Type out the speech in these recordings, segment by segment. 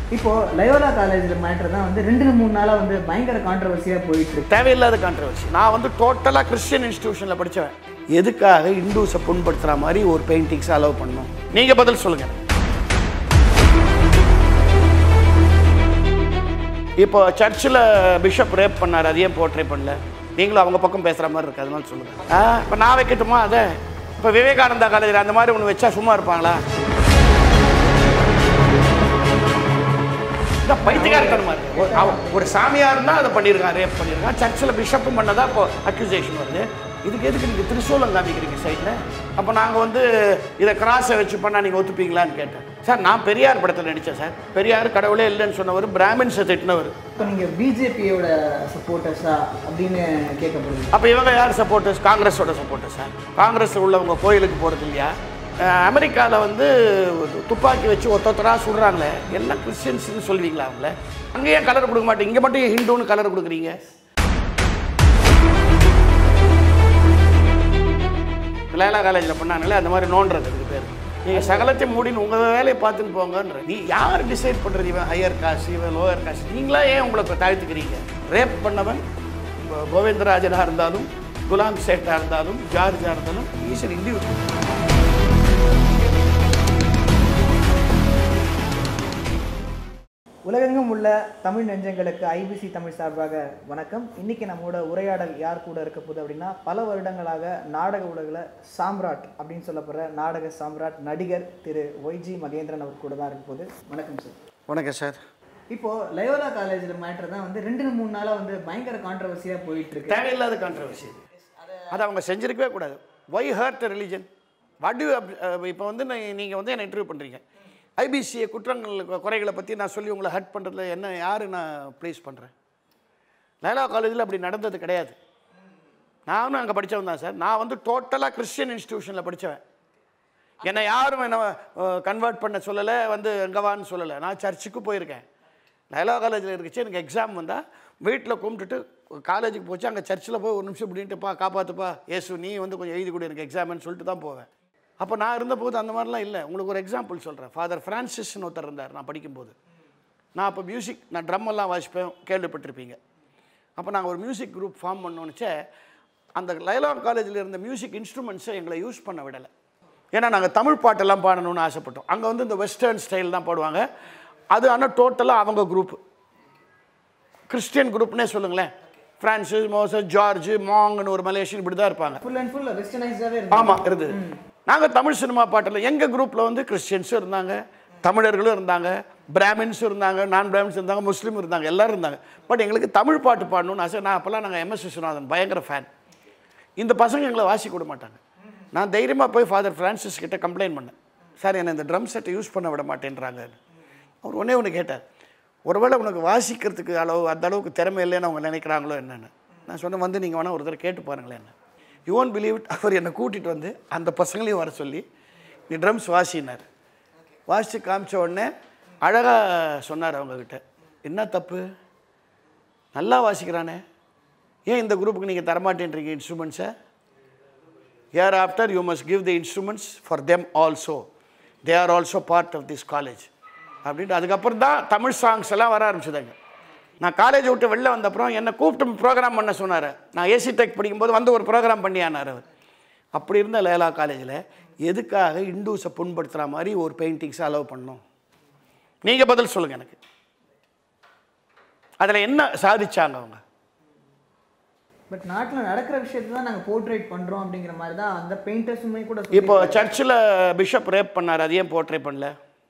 இப்போ லயோலா காலேஜில் மேட்ரு தான் வந்து ரெண்டு மூணு நாளாக வந்து பயங்கர கான்ட்ரவர்சியாக போயிட்டு இருக்கு தேவையில்லாத கான்ட்ரவர்சி நான் வந்து டோட்டலாக கிறிஸ்டியன் இன்ஸ்டிடியூஷனில் படித்தவன் எதுக்காக இண்டூஸை புண்படுத்துகிற மாதிரி ஒரு பெயிண்டிங்ஸ் அலோவ் பண்ணணும் நீங்கள் பதில் சொல்லுங்கள் இப்போ சர்ச்சில் பிஷப் ரேப் பண்ணார் அது ஏன் போர்ட்ரே பண்ணல நீங்களும் அவங்க பக்கம் பேசுகிற மாதிரி இருக்கு அதனால சொல்லுங்கள் ஆ இப்போ நான் வைக்கட்டுமா அதை இப்போ விவேகானந்தா காலேஜில் அந்த மாதிரி ஒன்று வச்சா சும்மா இருப்பாங்களா இந்த பைத்தியக்காரத்தனமா இருக்கு ஒரு- அவன் ஒரு சாமியார் தான் அதை பண்ணியிருக்கான் ரேப் பண்ணியிருக்கான் சர்ச்சில் பிஷப்பும் பண்ணதா இப்போ அக்யூசேஷன் வருது இதுக்கு எதுக்கு நீங்கள் திரிசூலம் காமிக்கிறீங்க சைடில் அப்போ நாங்கள் வந்து இதை கிராஸை வச்சு பண்ணால் நீங்கள் ஒத்துப்பீங்களான்னு கேட்டேன் சார் நான் பெரியார் படத்தில் நடித்தேன் சார் பெரியார் கடவுளே இல்லைன்னு சொன்னவர் பிராமின்ஸை திட்டினவர் இப்போ நீங்கள் பிஜேபியோட சப்போர்ட்டர்ஸா அப்படின்னு கேட்கப்படுது அப்போ இவங்க யார் சப்போர்ட்டர்ஸ் காங்கிரஸோட சப்போர்ட்டர்ஸ் சார் காங்கிரஸ் உள்ளவங்க கோயிலுக்கு போகிறது இல்லையா அமெரிக்காவில் வந்து துப்பாக்கி வச்சு ஒருத்தராக சுடுறாங்களே எல்லாம் கிறிஸ்டியன்ஸ்னு சொல்லுவீங்களா அவங்கள அங்கேயே கலர் கொடுக்க மாட்டேங்க இங்கே மட்டும் ஹிந்துன்னு கலர் கொடுக்குறீங்க லேலா காலேஜில் பண்ணாங்களே அந்த மாதிரி நோன்றது இதுக்கு பேர் நீங்கள் சகலத்தை மூடின்னு உங்கள் வேலையை பார்த்துன்னு போங்கன்ற நீ யார் டிசைட் பண்ணுறது இவன் ஹையர் காஸ்ட் இவன் லோயர் காஸ்ட் நீங்களா ஏன் உங்களை இப்போ தாழ்த்துக்கிறீங்க ரேப் பண்ணவன் கோ- கோவிந்தராஜனாக இருந்தாலும் குலாம் சேட்டாக இருந்தாலும் ஜார்ஜாக இருந்தாலும் ஈஸ்வர் இண்டிவிஜுவல் உலகெங்கும் உள்ள தமிழ் நெஞ்சங்களுக்கு ஐபிசி தமிழ் சார்பாக வணக்கம் இன்னைக்கு நம்மோட உரையாடல் யார் கூட இருக்க போகுது அப்படின்னா பல வருடங்களாக நாடக உலகில் சாம்ராட் அப்படின்னு சொல்லப்படுற நாடக சாம்ராட் நடிகர் திரு ஒய்ஜி மகேந்திரன் அவர் கூட தான் இருக்க போகுது வணக்கம் சார் வணக்கம் சார் இப்போ லயோலா காலேஜில் மேட்ரு தான் வந்து ரெண்டு மூணு நாளாக வந்து பயங்கர கான்ட்ரவர்சியாக போயிட்டு இருக்கு தேவையில்லாத கான்ட்ரவர்சி அதை அவங்க செஞ்சிருக்கவே கூடாது why hurt religion what you இப்போ வந்து நீங்கள் வந்து என்னை இன்டர்வியூ பண்ணுறீங்க ஐபிசிஏ குற்றங்கள் கு- குறைகளை பற்றி நான் சொல்லி உங்களை ஹர்ட் பண்ணுறதுல என்ன யார் நான் ப்ளேஸ் பண்ணுறேன் லைலா காலேஜில் அப்படி நடந்தது கிடையாது நானும் அங்கே படித்தவன் தான் சார் நான் வந்து டோட்டலாக கிறிஸ்டியன் இன்ஸ்டிடியூஷனில் படித்தவன் என்னை யாரும் என்ன கன்வெர்ட் பண்ண சொல்லலை வந்து எங்கவான்னு சொல்லலை நான் சர்ச்சுக்கு போயிருக்கேன் லைலா காலேஜில் இருந்துச்சு எனக்கு எக்ஸாம் வந்தால் வீட்டில் கும்பிட்டுட்டு காலேஜுக்கு போச்சு அங்கே சர்ச்சில் போய் ஒரு நிமிஷம் இப்படின்ட்டுப்பா காப்பாற்றுப்பா ஏசு நீ வந்து கொஞ்சம் எழுதி கொடு எனக்கு எக்ஸாம்னு சொல்லிட்டு தான் போவேன் அப்போ நான் இருந்தபோது அந்த மாதிரிலாம் இல்லை உங்களுக்கு ஒரு எக்ஸாம்பிள் சொல்கிறேன் ஃபாதர் ஃப்ரான்சிஸ்னு ஒருத்தர் இருந்தார் நான் படிக்கும்போது நான் அப்போ மியூசிக் நான் ட்ரம் எல்லாம் வாசிப்பேன் கேள்விப்பட்டிருப்பீங்க அப்போ நாங்கள் ஒரு மியூசிக் குரூப் ஃபார்ம் பண்ணோன்னுச்சே அந்த லைலான் காலேஜில் இருந்த மியூசிக் இன்ஸ்ட்ருமெண்ட்ஸை எங்களை யூஸ் பண்ண விடலை ஏன்னா நாங்கள் தமிழ் பாட்டெல்லாம் பாடணும்னு ஆசைப்பட்டோம் அங்கே வந்து இந்த வெஸ்டர்ன் ஸ்டைல் தான் பாடுவாங்க அது ஆனால் டோட்டலாக அவங்க குரூப் கிறிஸ்டியன் குரூப்னே சொல்லுங்களேன் ஃப்ரான்சிஸ் மோசஸ் ஜார்ஜ் மாங்னு ஒரு மலேசியன் இப்படி தான் இருப்பாங்க ஃபுல் அண்ட் ஃபுல் வெஸ்டர்னைஸ்டாகவே இருக்கு ஆமாம் இருந்தது நாங்கள் தமிழ் சினிமா பாட்டில் எங்கள் குரூப்பில் வந்து கிறிஸ்டியன்ஸும் இருந்தாங்க தமிழர்களும் இருந்தாங்க பிராமின்ஸும் இருந்தாங்க நான் பிராமின்ஸ் இருந்தாங்க முஸ்லீம் இருந்தாங்க எல்லாரும் இருந்தாங்க பட் எங்களுக்கு தமிழ் பாட்டு பாடணும்னு ஆசை நான் அப்போல்லாம் நாங்கள் எம்எஸ் விஸ்வநாதன் பயங்கர ஃபேன் இந்த பசங்க எங்களை வாசிக்க விட மாட்டாங்க நான் தைரியமாக போய் ஃபாதர் ஃப்ரான்சிஸ் கிட்ட கம்ப்ளைண்ட் பண்ணேன் சார் என்னை இந்த ட்ரம் செட்டை யூஸ் பண்ண விட மாட்டேன்றாங்க அவர் ஒன்றே ஒன்று கேட்டார் ஒருவேளை உனக்கு வாசிக்கிறதுக்கு அளவு அந்த அளவுக்கு திறமை இல்லைன்னு அவங்க நினைக்கிறாங்களோ என்னென்னு நான் சொன்னேன் வந்து நீங்கள் வேணால் ஒரு தடவை கேட்டு பாருங்களேன் என்ன யூ ஒன்ட் பிலீவ் இட் அவர் என்னை கூட்டிகிட்டு வந்து அந்த பசங்களையும் வர சொல்லி நீ ட்ரம்ஸ் வாசினார் வாசித்து காமிச்ச உடனே அழகாக சொன்னார் அவங்கக்கிட்ட என்ன தப்பு நல்லா வாசிக்கிறானே ஏன் இந்த குரூப்புக்கு நீங்கள் தரமாட்டேன்றீங்க இன்ஸ்ட்ருமெண்ட்ஸை here after you must give the instruments for them also they are also part of this college அப்படின்ட்டு அதுக்கப்புறம் தான் தமிழ் சாங்ஸ் எல்லாம் வர ஆரம்பிச்சதுங்க நான் காலேஜ் விட்டு வெளில வந்த அப்புறம் என்னை கூப்பிட்டு ப்ரோக்ராம் பண்ண சொன்னார் நான் ஏசி டெக் படிக்கும்போது வந்து ஒரு ப்ரோக்ராம் பண்ணியானார் அவர் அப்படி இருந்த லேலா காலேஜில் எதுக்காக இண்டூஸை புண்படுத்துகிற மாதிரி ஒரு பெயிண்டிங்ஸை அலோவ் பண்ணோம் நீங்கள் பதில் சொல்லுங்கள் எனக்கு அதில் என்ன சாதிச்சாங்க அவங்க பட் நாட்டில் நடக்கிற விஷயத்தை தான் நாங்கள் போர்ட்ரேட் பண்ணுறோம் அப்படிங்கிற மாதிரி தான் அந்த பெயிண்டர்ஸுமே கூட இப்போ சர்ச்சில் பிஷப் ரேப் பண்ணார் அது ஏன் போர்ட்ரே பண்ணல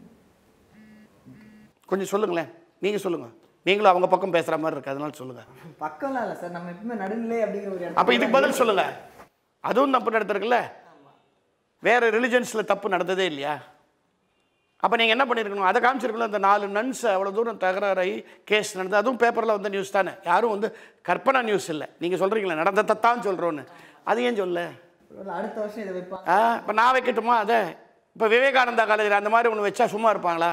கொஞ்சம் சொல்லுங்களேன் நீங்கள் சொல்லுங்கள் நீங்களும் அவங்க பக்கம் பேசுகிற மாதிரி இருக்கு அதனால சொல்லுங்கள் பக்கம்லாம் இல்லை சார் நம்ம எப்பவுமே நடுநிலை அப்படிங்கிற ஒரு அப்போ இடத்துல இதுக்கு பதில் சொல்லுங்கள் அதுவும் தப்பு நடந்திருக்குல்ல வேறு ரிலிஜன்ஸில் தப்பு நடந்ததே இல்லையா அப்போ நீங்கள் என்ன பண்ணியிருக்கணும் அதை காமிச்சிருக்கணும் அந்த நாலு நன்ஸ் அவ்வளோ தூரம் தகராறாகி கேஸ் நடந்தது அதுவும் பேப்பரில் வந்த நியூஸ் தானே யாரும் வந்து கற்பனை நியூஸ் இல்லை நீங்கள் சொல்கிறீங்களே நடந்ததைத்தான் சொல்கிறோன்னு அது ஏன் சொல்ல ஒரு அடுத்த வருஷம் இதை வைப்பாங்க ஆ இப்போ நான் வைக்கட்டுமா அதை இப்போ விவேகானந்தா காலேஜில் அந்த மாதிரி ஒன்று வச்சா சும்மா இருப்பாங்களா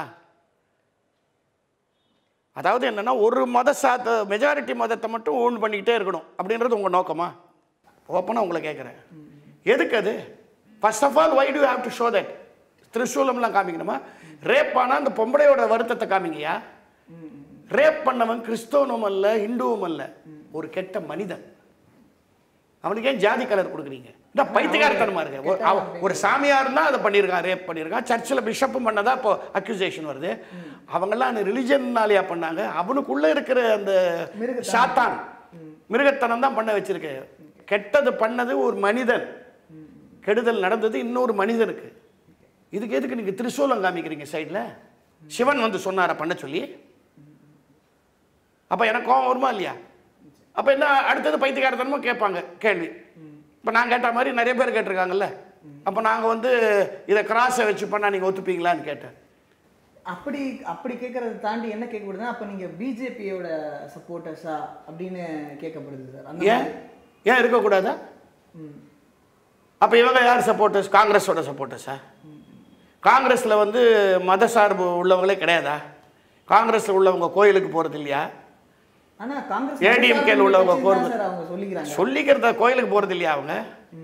அதாவது என்னென்னா ஒரு மத சாத்த மெஜாரிட்டி மதத்தை மட்டும் ஓன் பண்ணிக்கிட்டே இருக்கணும் அப்படின்றது உங்கள் நோக்கமா ஓப்பனாக உங்களை கேட்குறேன் எதுக்கு அது first of all why to have to show that திரிசூலம்லாம் காமிக்கணுமா ரேப் ஆனால் அந்த பொம்பளையோட வருத்தத்தை காமிங்கய்யா ரேப் பண்ணவன் கிறிஸ்தவனும் அல்ல இந்துவும் அல்ல ஒரு கெட்ட மனிதன் அவனுக்கு ஏன் ஜாதி கலர் கொடுக்குறீங்க இந்த பைத்தியக்காரத்தனமா இருக்கு ஒரு- அவ- ஒரு சாமியார் தான் அதை பண்ணியிருக்கான் ரேப் பண்ணியிருக்கான் சர்ச்சில் பிஷப்பும் பண்ணதா இப்போ அக்யூசேஷன் வருது அவங்கெல்லாம் ரிலிஜன்னாலியா பண்ணாங்க அவனுக்குள்ள இருக்கிற அந்த மிருகத்தனம். சாத்தான் மிருகத்தனம் தான் பண்ண வச்சிருக்கு கெட்டது பண்ணது ஒரு மனிதன் கெடுதல் நடந்தது இன்னொரு மனிதனுக்கு இதுக்கு எதுக்கு நீங்க திரிசூலம் காமிக்கிறீங்க சைடில் சிவன் வந்து சொன்னாரா பண்ண சொல்லி அப்ப எனக்கு கோவம் வருமா இல்லையா அப்ப என்ன அடுத்தது பைத்தியக்காரத்தனமும் கேட்பாங்க கேள்வி இப்ப நான் கேட்ட மாதிரி நிறைய பேர் கேட்டிருக்காங்கல்ல அப்ப நாங்க வந்து இதை கிராஸை வச்சு பண்ணா நீங்க ஒத்துப்பீங்களான்னு கேட்டேன் அப்படி அப்படி கேட்கறத தாண்டி என்ன கேட்கப்படுதுன்னா அப்ப நீங்க பிஜேபியோட சப்போர்ட்டர்ஸா அப்படின்னு கேட்கப்படுது சார் அந்த ஏன் ஏன் இருக்கக்கூடாதா அப்ப இவங்க யார் சப்போர்ட்டர்ஸ் காங்கிரஸோட சப்போர்ட்டர்ஸா காங்கிரஸ்ல வந்து மத சார்பு உள்ளவங்களே கிடையாதா காங்கிரஸ்ல உள்ளவங்க கோயிலுக்கு போறது இல்லையா ஆனா காங்கிரஸ் ADMK ல உள்ளவங்க கட்சி தான் போறது. சார் அவங்க சொல்லிக்கிறாங்க சொல்லிக்கிறத கோயிலுக்கு போறது இல்லையா அவங்க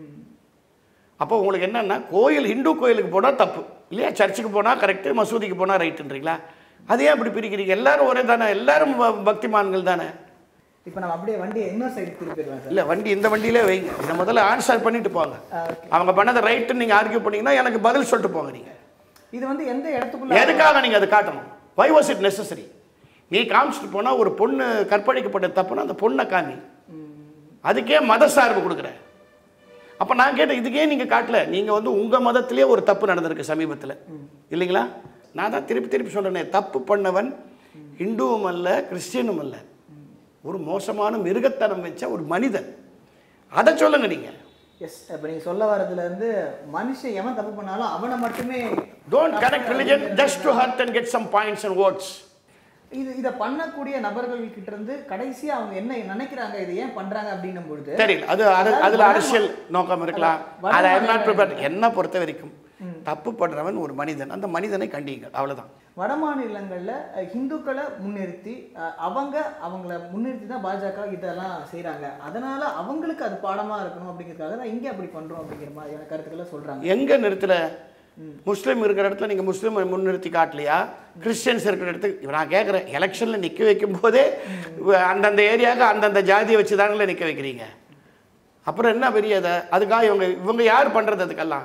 அப்போ உங்களுக்கு என்னன்னா கோயில் இந்து கோயிலுக்கு போனால் தப்பு இல்லையா சர்ச்சுக்கு போனால் கரெக்டு மசூதிக்கு போனால் ரைட்டுன்றீங்களா அது ஏன் அப்படி பிரிக்கிறீங்க எல்லாரும் ஒரே தானே எல்லாரும் ப- பக்திமான்கள் தானே இப்போ நம்ம அப்படியே வண்டியை இன்னொரு சைடு திருப்பிடுவேன் சார் இல்லை வண்டி இந்த வண்டியிலே வைங்க இதை முதல்ல ஆன்சர் பண்ணிட்டு போங்க அவங்க பண்ணதை ரைட்டுன்னு நீங்கள் ஆர்கியூ பண்ணீங்கன்னா எனக்கு பதில் சொல்லிட்டு போங்க நீங்கள் இது வந்து எந்த இடத்துக்குள்ள எதுக்காக நீங்கள் அதை காட்டணும் வை வாஸ் இட் நெசசரி நீ காமிச்சிட்டு போனால் ஒரு பொண்ணு கற்பழிக்கப்பட்ட தப்புன்னா அந்த பொண்ணை காமி அதுக்கே மத சார்பு கொடுக்குற அப்போ நான் கேட்டேன் இதுக்கே நீங்கள் காட்டல நீங்கள் வந்து உங்கள் மதத்திலே ஒரு தப்பு நடந்திருக்கு சமீபத்தில் இல்லைங்களா நான் தான் திருப்பி திருப்பி சொல்கிறேனே தப்பு பண்ணவன் இந்துவும் அல்ல கிறிஸ்டியனும் அல்ல ஒரு மோசமான மிருகத்தனம் வச்ச ஒரு மனிதன் அதை சொல்லுங்க நீங்கள் எஸ் இப்போ நீங்க சொல்ல வரதுல இருந்து மனுஷன் எவன் தப்பு பண்ணாலும் அவனை மட்டுமே don't connect religion just to hurt and get some points and words இது இதை பண்ணக்கூடிய நபர்கள் கிட்ட இருந்து கடைசியா அவங்க என்ன நினைக்கிறாங்க இதை ஏன் பண்றாங்க அப்படின்னும் பொழுது தெரியல அது அர- அதுல அரசியல் நோக்கம் இருக்கலாம் வட அதை I'm not மாநில- prepared. என்ன பொறுத்த வரைக்கும் தப்பு பண்றவன் ஒரு மனிதன் அந்த மனிதனை கண்டிங்க அவ்வளவுதான் வட மாநிலங்கள்ல அஹ், இந்துக்களை முன்னிறுத்தி அஹ், அவங்க அவங்கள முன்னிறுத்தி தான் பாஜக இதெல்லாம் செய்றாங்க அதனால அவங்களுக்கு அது பாடமா இருக்கணும் அப்படிங்கிறதுக்காக தான் இங்க அப்படி பண்றோம் அப்படிங்கிற மாதிரியான கருத்துக்களை சொல்றாங்க எங்க நிறுத்தல முஸ்லீம் இருக்கிற இடத்துல நீங்க முஸ்லீம் முன்னிறுத்தி காட்டலையா கிறிஸ்டியன்ஸ் இருக்கிற இடத்துக்கு இப்ப நான் கேட்குறேன் எலெக்ஷன்ல நிக்க வைக்கும் போதே வ- அந்தந்த ஏரியாவுக்கு அந்தந்த ஜாதியை வச்சு தாங்களே நிக்க வைக்கிறீங்க அப்புறம் என்ன பெரிய அதை அதுக்காக இவங்க இவங்க யார் பண்றது அதுக்கெல்லாம்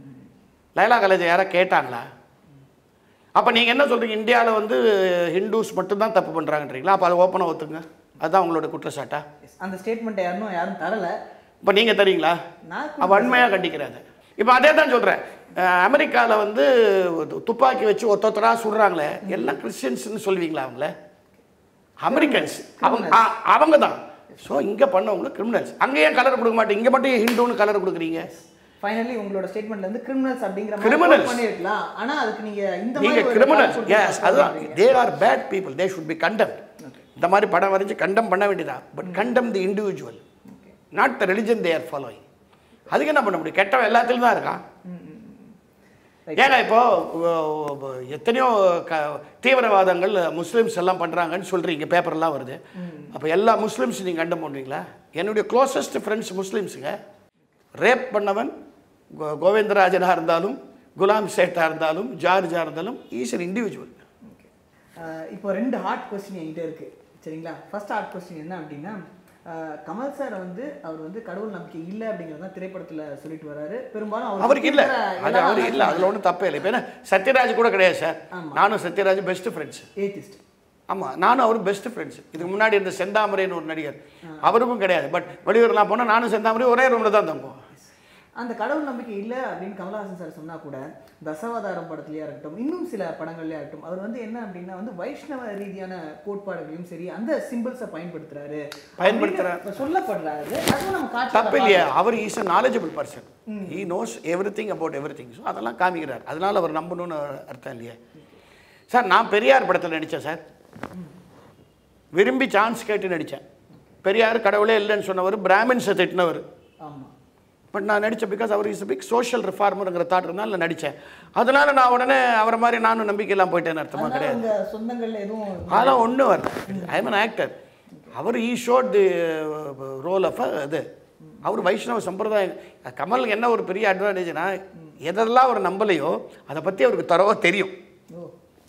லைலா காலேஜ் யாரா கேட்டாங்களா அப்போ நீங்கள் என்ன சொல்றீங்க இந்தியாவில் வந்து ஹிந்துஸ் மட்டும்தான் தப்பு பண்ணுறாங்கன்றீங்களா அப்போ அதை ஓப்பனாக ஒத்துங்க அதுதான் உங்களோட குற்றச்சாட்டா Yes, அந்த ஸ்டேட்மெண்ட்டை யாரும் யாரும் தரல இப்போ நீங்கள் தரீங்களா நான் அவ வன்மையாக கண்டிக்கிறாங்க இப்போ அதே தான் சொல்கிறேன் அமெரிக்காவில் வந்து து- துப்பாக்கி வச்சு ஒத்தொத்தரா சுடுறாங்களே எல்லாம் கிறிஸ்டியன்ஸ்னு சொல்லுவீங்களா அவங்கள அமெரிக்கன்ஸ் அவங்க ஆ- அவங்க தான் ஸோ இங்கே பண்ணவங்க கிரிமினல்ஸ் அங்கேயே கலர் கொடுக்க மாட்டேங்க இங்கே மட்டும் ஹிந்துன்னு கலர் கொடுக்குறீங்க ஃபைனலி உங்களோட ஸ்டேட்மெண்ட்ல இருந்து கிரிமினல்ஸ் அப்படிங்கிற Criminals. மாதிரி பண்ணிருக்கலாம் ஆனா அதுக்கு நீங்க இந்த நீங்க மாதிரி ஒரு கிரிமினல் கால் கொடுத்து எஸ் அதுதான் சொல்றீங்க. They are bad people they should be condemn இந்த மாதிரி படம் வரைஞ்சு கண்டம் பண்ண வேண்டியதா but condemn the individual not the religion they are following அதுக்கு என்ன பண்ண முடியும் கெட்டவன் எல்லாத்துலையும் தான் இருக்கான் ஏங்க இப்போ உ- உ- எத்தனையோ க தீவிரவாதங்கள் முஸ்லிம்ஸ் எல்லாம் பண்ணுறாங்கன்னு சொல்கிறீங்க பேப்பர்லாம் வருது அப்போ எல்லா முஸ்லிம்ஸ் நீங்கள் கண்டம் பண்ணுவீங்களா என்னுடைய க்ளோசஸ்ட் ஃப்ரெண்ட்ஸ் முஸ்லிம்ஸுங்க ரேப் பண்ணவன் கோ- கோவிந்தராஜனாக இருந்தாலும் குலாம் சேட்டா இருந்தாலும் ஜார்ஜா இருந்தாலும் ஈஸ் an இண்டிவிஜுவல் அஹ் இப்போ ரெண்டு ஹார்ட் கொஸ்டின் என்கிட்ட இருக்கு சரிங்களா ஃபர்ஸ்ட் ஹார்ட் கொஸ்டின் என்ன அப்படின்னா அஹ் கமல் சார் வந்து அவர் வந்து கடவுள் நம்பிக்கை இல்லை அப்படிங்கிறது தான் திரைப்படத்துல சொல்லிட்டு வராரு பெரும்பாலும் அவருக்கு இல்லை இருக்கிற அது எல்லா அவருக்கு இல்லை அதில் ஒன்றும் தப்பே இல்லை இப்போ என்ன சத்யராஜ் கூட கிடையாது சார் ஆமா. நானும் சத்யராஜ் பெஸ்ட் ஃப்ரெண்ட்ஸ் ஏத்திஸ்ட் ஆமாம் நானும் அவரும் பெஸ்ட் ஃப்ரெண்ட்ஸ் இதுக்கு முன்னாடி இருந்த செந்தாமரைன்னு ஒரு நடிகர் அவருக்கும் கிடையாது பட் வெளியூர்லாம் போனால் நானும் செந்தாமரை ஒரே ரூமில் தான் தங்குவோம் அந்த கடவுள் நம்பிக்கை இல்லை அப்படின்னு கமலஹாசன் சார் சொன்னா கூட தசவதாரம் படத்துலயா இருக்கட்டும் இன்னும் சில படங்கள்லயா இருக்கட்டும் அவர் வந்து என்ன அப்படின்னா வந்து வைஷ்ணவ ரீதியான கோட்பாடுகளையும் சரி அந்த சிம்பிள்ஸை பயன்படுத்துறாரு பயன்படுத்துறாரு. அப்படின்னு சொல்லப்படுறாரு அதுவும் நம்ம தப்பு காட்சி இல்லையா அவர் is a knowledgeable person he knows everything about everything so அதெல்லாம் காமிக்கிறார் அதனால அவர் நம்பணும்னு அர்த்தம் இல்லையே சார் நான் பெரியார் படத்தில் நடித்தேன் சார் விரும்பி சான்ஸ் கேட்டு நடித்தேன் பெரியார் கடவுளே இல்லைன்னு சொன்னவர் பிராமின்ஸை திட்டினவர் ஆமா பட் நான் நடித்தேன் பிகாஸ் அவர் இஸ் பிக் சோஷியல் ரிஃபார்மருங்கிற தாட் இருந்தால் நான் நடித்தேன் அதனால நான் உடனே அவரை மாதிரி நானும் நம்பிக்கையெல்லாம் போயிட்டேன்னு அர்த்தமா அதனால கிடையாது உங்க சொந்தங்கள்ல எதுவும் அதெல்லாம் ஒன்றும் வரல ஐ எம் ஆக்டர் அவர் he showed the role of இது அவர் வைஷ்ணவ சம்பிரதாயம் கமலுக்கு என்ன ஒரு பெரிய அட்வான்டேஜ்னா எதெல்லாம் அவர் நம்பலையோ அதை பற்றி அவருக்கு தரவா தெரியும் ஓ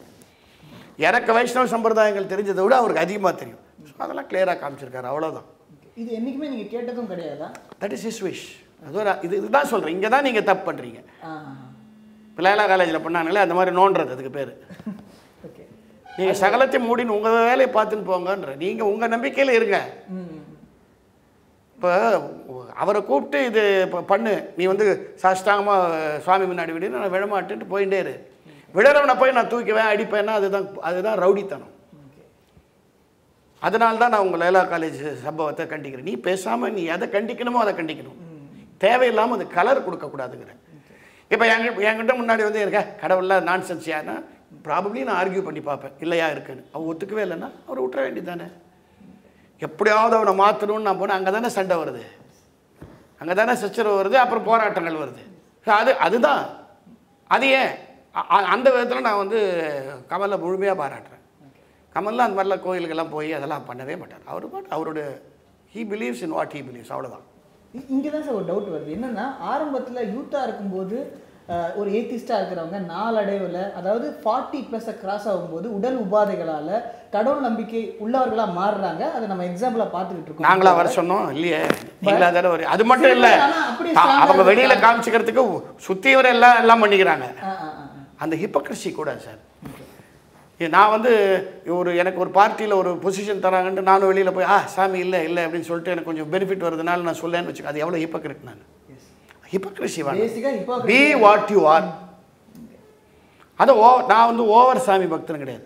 எனக்கு வைஷ்ணவ சம்பிரதாயங்கள் தெரிஞ்சதை விட அவருக்கு அதிகமாக தெரியும் ஸோ அதெல்லாம் கிளியராக காமிச்சிருக்காரு அவ்வளோதான் இது என்னைக்குமே நீங்க கேட்டதும் கிடையாதா தட் இஸ் இஸ் விஷ் அது ஒரு இது இதுதான் சொல்கிறேன் இங்கே தான் நீங்கள் தப்பு பண்ணுறீங்க ஆ இப்போ லேலா காலேஜில் பண்ணாங்களே அந்த மாதிரி நோண்டுறது அதுக்கு பேர் ஓகே நீங்கள் சகலத்தையும் மூடின்னு உங்கள் வேலையை பார்த்துன்னு போங்கன்ற நீங்கள் உங்கள் நம்பிக்கையில் இருங்க ம் இப்போ அவரை கூப்பிட்டு இது இப்போ பண்ணு நீ வந்து சாஷ்டாங்கமாக சுவாமி முன்னாடி விடு நான் விழமாட்டுன்ட்டு போயிட்டே இரு விழறவனை போய் நான் தூக்குவேன் அடிப்பேன்னா அதுதான் அதுதான் ரவுடித்தனம் ஓகே அதனால தான் நான் உங்கள் லேலா காலேஜ் சம்பவத்தை கண்டிக்கிறேன் நீ பேசாமல் நீ எதை கண்டிக்கணுமோ அதை கண்டிக்கணும் தேவையில்லாமல் அது கலர் கொடுக்கக்கூடாதுங்கிறேன் இப்போ என்கிட்ட என்கிட்ட முன்னாடி வந்து இருக்க கடவுளில் நான்சென்ஸ் யாருன்னா ப்ராபப்ளி நான் ஆர்கியூ பண்ணி பார்ப்பேன் இல்லையா இருக்குன்னு அவன் ஒத்துக்கவே இல்லைன்னா அவரை விட்டுற வேண்டியதானே எப்படியாவது அவனை மாற்றணும்னு நான் போனேன் அங்கே தானே சண்டை வருது அங்கே தானே சச்சரவு வருது அப்புறம் போராட்டங்கள் வருது So அது அதுதான் அது ஏன் அ- அ- அந்த விதத்தில் நான் வந்து கமலை முழுமையாக பாராட்டுறேன் கமல்லாம் அந்த மாதிரிலாம் கோயிலுக்கெல்லாம் போய் அதெல்லாம் பண்ணவே மாட்டார் அவர் பாட்டு அவரோட he believes in what he believes அவ்வளோதான் இங்கே தான் சார் ஒரு டவுட் வருது என்னன்னா ஆரம்பத்தில் யூத்தாக இருக்கும்போது அஹ், ஒரு ஏத்திஸ்டாக இருக்கிறவங்க நாளடைவில் அதாவது ஃபார்ட்டி ப்ளஸை கிராஸ் ஆகும்போது உடல் உபாதைகளால் கடவுள் நம்பிக்கை உள்ளவர்களாக மாறுறாங்க அதை நம்ம எக்ஸாம்பிளாக பார்த்துக்கிட்டு இருக்கோம் நாங்களா வர சொன்னோம் இல்லையே நீங்களா தானே வர அது மட்டும் இல்லை ஆனா அப்படியே தா- strong ஆ அவங்க வெளியில் இருக்காங்க. காமிச்சிக்கிறதுக்கு சுற்றியவர் எல்லாம் எல்லாம் பண்ணிக்கிறாங்க ஆ ஆ ஆ அந்த ஹிப்போக்ரஸி கூட சார் ஏ, நான் வந்து ஒரு எனக்கு ஒரு பார்ட்டியில் ஒரு பொசிஷன் தராங்கன்ட்டு நானும் வெளியில் போய் ஆ சாமி இல்லை இல்லை அப்படின்னு சொல்லிட்டு எனக்கு கொஞ்சம் பெனிஃபிட் வருதுனால நான் சொல்லேன்னு வச்சுக்கோ அது எவ்வளோ ஹிப்போக்ரிட் நான் ஹிப்போக்ரஸி வேணும் பேசிக்காக இப்போ பி வாட் யூ ஆர் அது ஓ நான் வந்து ஓவர் சாமி பக்தன் கிடையாது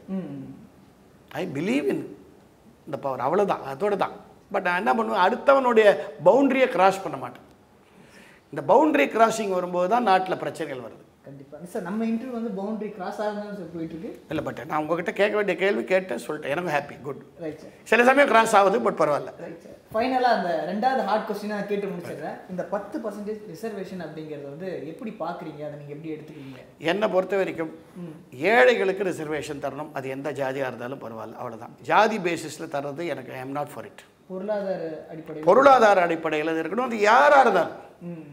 ஐ பிலீவ் இன் இந்த பவர் அவ்வளோதான் அதோட தான் பட் நான் என்ன பண்ணுவேன் அடுத்தவனுடைய பவுண்டரியை கிராஸ் பண்ண மாட்டேன் இந்த பவுண்டரி கிராசிங் வரும்போது தான் நாட்டில் பிரச்சனைகள் வருது கண்டிப்பாக சார் நம்ம இன்டர்வியூ வந்து பவுண்டரி கிராஸ் ஆகுதுன்னு சார் போயிட்டு இருக்கு இல்லை பட் நான் உங்ககிட்ட கேட்க வேண்டிய கேள்வி கேட்டேன் சொல்லிட்டேன் எனக்கு ஹாப்பி குட் ரைட் சார் சில சமயம் கிராஸ் ஆகுது பட் பரவாயில்ல ரைட் சார் ஃபைனலாக அந்த ரெண்டாவது ஹார்ட் கொஸ்டினை நான் கேட்டு முடிச்சிடுறேன் இந்த பத்து பர்சன்டேஜ் ரிசர்வேஷன் அப்படிங்கிறத வந்து எப்படி பார்க்குறீங்க அதை நீங்கள் எப்படி எடுத்துக்கிறீங்க என்னை பொறுத்த வரைக்கும் ஏழைகளுக்கு ரிசர்வேஷன் தரணும் அது எந்த ஜாதியாக இருந்தாலும் பரவாயில்ல அவ்வளோதான் ஜாதி பேசிஸில் தர்றது எனக்கு I am not for it பொருளாதார அடிப்படையில் பொருளாதார அடிப்படையில் இருக்கணும் அது யாராக இருந்தாலும் ம்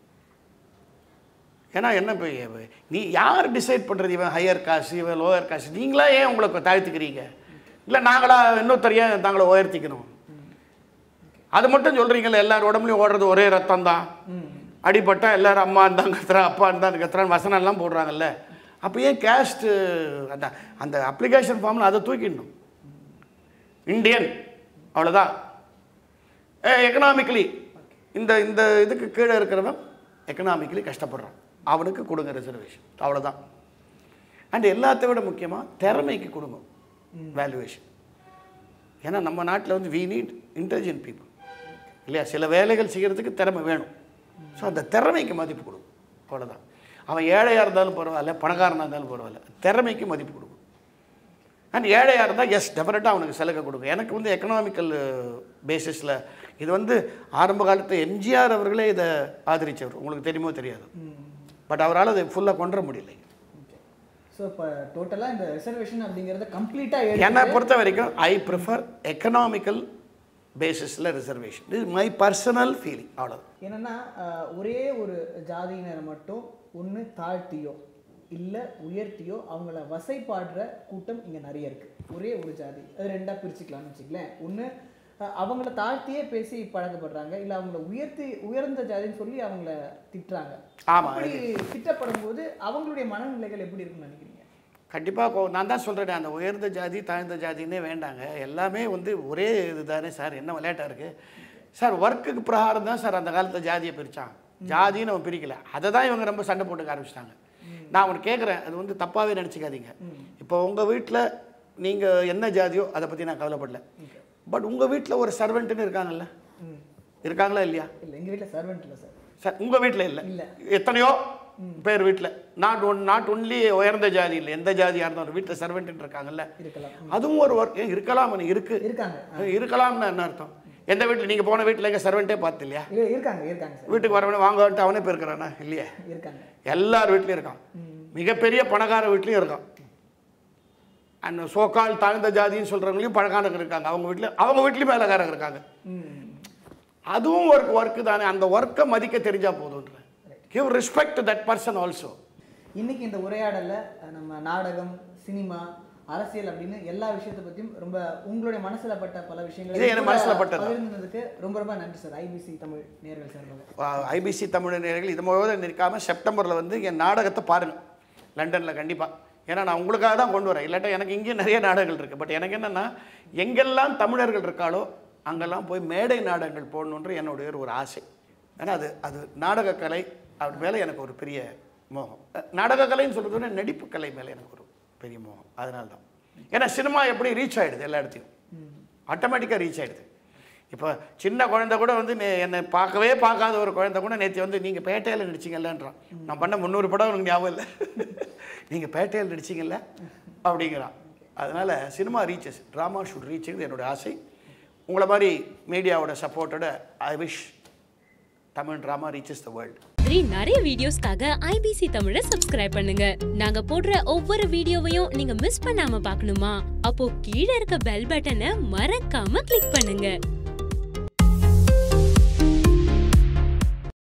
ஏன்னா என்ன இப்போ நீ யார் டிசைட் பண்ணுறது இவன் ஹையர் காசு இவன் லோயர் காசு நீங்களா ஏன் உங்களுக்கு தாழ்த்துக்கிறீங்க இல்லை நாங்களா இன்னொருத்தர் ஏன் தாங்களை உயர்த்திக்கணும் அது மட்டும் சொல்கிறீங்களே எல்லார் உடம்புலையும் ஓடுறது ஒரே ரத்தம் தான் ம் அடிபட்டா எல்லாரும் அம்மா இருந்தாங்க கத்துறா அப்பா இருந்தாங்க கத்துறான்னு வசனம்லாம் போடுறாங்கல்ல அப்போ ஏன் கேஸ்ட்டு அந்த அந்த அப்ளிகேஷன் ஃபார்மில் அதை தூக்கிடணும் இந்தியன் அவ்வளோதான் எக்கனாமிக்கலி இந்த இந்த இதுக்கு கீழே இருக்கிறவன் எக்கனாமிக்கலி கஷ்டப்படுறான் அவனுக்கு கொடுங்க ரிசர்வேஷன் அவ்வளோதான் அண்ட் எல்லாத்தை விட முக்கியமாக திறமைக்கு கொடுங்க வேல்யூவேஷன் ஏன்னா நம்ம நாட்டில் வந்து வி நீட் இன்டெலிஜென்ட் பீப்புள் இல்லையா சில வேலைகள் செய்கிறதுக்கு திறமை வேணும் ஸோ அந்த திறமைக்கு மதிப்பு கொடுக்கும் அவ்வளோதான் அவன் ஏழையாக இருந்தாலும் பரவாயில்ல பணக்காரனாக இருந்தாலும் பரவாயில்ல திறமைக்கு மதிப்பு கொடுக்கும் அண்ட் ஏழையாக இருந்தால் எஸ் டெஃபினட்டாக அவனுக்கு சலுகை கொடுக்கும் எனக்கு வந்து எக்கனாமிக்கல் பேசிஸில் இது வந்து ஆரம்ப காலத்து எம்ஜிஆர் அவர்களே இதை ஆதரிச்சவர் உங்களுக்கு தெரியுமோ தெரியாது பட் அவரால் அதை ஃபுல்லாக கொண்டு வர முடியல ஓகே ஸோ இப்போ டோட்டலாக இந்த ரிசர்வேஷன் அப்படிங்கிறத கம்ப்ளீட்டாக என்னை பொறுத்த வரைக்கும் ஐ ப்ரிஃபர் எக்கனாமிக்கல் பேசிஸில் ரிசர்வேஷன் இது மை பர்சனல் ஃபீலிங் அவ்வளோதான் என்னன்னா அஹ், ஒரே ஒரு ஜாதியினரை மட்டும் ஒன்று தாழ்த்தியோ இல்லை உயர்த்தியோ அவங்கள வசைப்பாடுற கூட்டம் இங்கே நிறைய இருக்கு ஒரே ஒரு ஜாதி அது ரெண்டாக பிரிச்சுக்கலாம்னு வச்சுக்கலேன் ஒன்று அவங்கள தாழ்த்தியே பேசி பழக்கப்படுறாங்க இல்லை அவங்கள உயர்த்தி உயர்ந்த ஜாதின்னு சொல்லி அவங்கள திட்டுறாங்க ஆமா, அப்படி திட்டப்படும் போது அவங்களுடைய மனநிலைகள் எப்படி இருக்குன்னு நினைக்கிறீங்க கண்டிப்பாக நான் தான் சொல்கிறேன் அந்த உயர்ந்த ஜாதி தாழ்ந்த ஜாதின்னே வேண்டாங்க எல்லாமே வந்து ஒரே இதுதானே சார் என்ன விளையாட்டாக இருக்குது சார் ஒர்க்குக்கு பிரகாரம் தான் சார் அந்த காலத்தில் ஜாதியை பிரித்தான் ஜாதின்னு அவன் பிரிக்கல அதை தான் இவங்க ரொம்ப சண்டை போட்டுக்க ஆரம்பிச்சிட்டாங்க நான் அவனை கேட்குறேன் அது வந்து தப்பாகவே நினச்சிக்காதீங்க இப்போ உங்கள் வீட்டில் நீங்கள் என்ன ஜாதியோ அதை பற்றி நான் கவலைப்படல பட் உங்கள் வீட்டில் ஒரு சர்வெண்ட்டுன்னு இருக்காங்கல்ல ம் இருக்காங்களா இல்லையா இல்லை எங்கள் வீட்டில் சர்வெண்ட் இல்லை சார் சார் உங்கள் வீட்டில் இல்லை இல்ல. எத்தனையோ பேர் வீட்டில் நாட் ஒன் நாட் ஒன்லி உயர்ந்த ஜாதி இல்லை எந்த ஜாதியாக இருந்தாலும் வீட்டில் சர்வெண்ட் இருக்காங்கல்ல இருக்கலாம் அதுவும் ஒரு ஒர்க் இருக்கலாம் இருக்கு இருக்காங்க இருக்கலாம்னு என்ன அர்த்தம் எந்த வீட்டில் நீங்கள் போன வீட்டில் எங்கள் சர்வெண்ட்டே பார்த்து இல்லையா இரு- இருக்காங்க இருக்காங்க சார் வீட்டுக்கு வரவனே வாங்கன்ட்டு அவனே போயிருக்கிறானா இல்லையா இருக்காங்க எல்லார் வீட்லையும் இருக்கான் மிகப்பெரிய பணக்கார வீட்லையும் இருக்கான் அண்ட் சோக்கால் தாழ்ந்த ஜாதின்னு சொல்கிறவங்களையும் பணக்காரங்க இருக்காங்க அவங்க வீட்டில் அவங்க வீட்லேயும் வேலைக்காரங்க இருக்காங்க ம் அதுவும் ஒர்க் ஒர்க்கு தானே அந்த ஒர்க்கை மதிக்க தெரிஞ்சா போதுன்ற give respect to that person also இன்னைக்கு இந்த உரையாடல்ல அஹ், நம்ம நாடகம் சினிமா அரசியல் அப்படின்னு எல்லா விஷயத்தை பத்தியும் ரொம்ப உங்களுடைய மனசுல பட்ட பல விஷயங்களை இது என் மனசுல பட்டது. பகிர்ந்ததுக்கு ரொம்ப ரொம்ப நன்றி சார் ஐபிசி தமிழ் நேர்கள் சார்பாக ஐபிசி தமிழ் நேயர்கள் இது முழுவதும் நிற்காம செப்டம்பரில் வந்து என் நாடகத்தை பாருங்கள் லண்டனில் கண்டிப்பாக ஏன்னா நான் உங்களுக்காக தான் கொண்டு வரேன் இல்லாட்டா எனக்கு இங்கேயும் நிறைய நாடகங்கள் இருக்குது பட் எனக்கு என்னென்னா எங்கெல்லாம் தமிழர்கள் இருக்காளோ அங்கெல்லாம் போய் மேடை நாடகங்கள் போடணுன்ற என்னுடைய ஒரு ஆசை ஏன்னா அது அது நாடகக்கலை அது மேலே எனக்கு ஒரு பெரிய மோகம் நாடகக்கலைன்னு சொல்கிறது விட நடிப்பு கலை மேலே எனக்கு ஒரு பெரிய மோகம் அதனால தான் ஏன்னா சினிமா எப்படி ரீச் ஆகிடுது எல்லா இடத்தையும் ஆட்டோமேட்டிக்காக ரீச் ஆகிடுது இப்போ சின்ன குழந்தை கூட வந்து நே- என்னை பார்க்கவே பார்க்காத ஒரு குழந்தை கூட நேற்று வந்து நீங்கள் பேட்டையில் நடிச்சிங்கல்லன்றான் நான் பண்ண முந்நூறு படம் எனக்கு ஞாபகம் இல்லை நீங்கள் பேட்டையில் நடிச்சிங்கல்ல அப்படிங்கிறான் அதனால் சினிமா ரீச்சஸ் ட்ராமா ஷுட் ரீச்சுங்கிறது என்னோட ஆசை உங்களை மாதிரி மீடியாவோட சப்போர்ட்டோட I wish Tamil drama reaches the world மாதிரி நிறைய வீடியோஸ்க்காக ஐபிசி தமிழை சப்ஸ்கிரைப் பண்ணுங்க நாங்க போடுற ஒவ்வொரு வீடியோவையும் நீங்க மிஸ் பண்ணாம பார்க்கணுமா அப்போ கீழே இருக்க பெல் பட்டனை மறக்காம கிளிக் பண்ணுங்க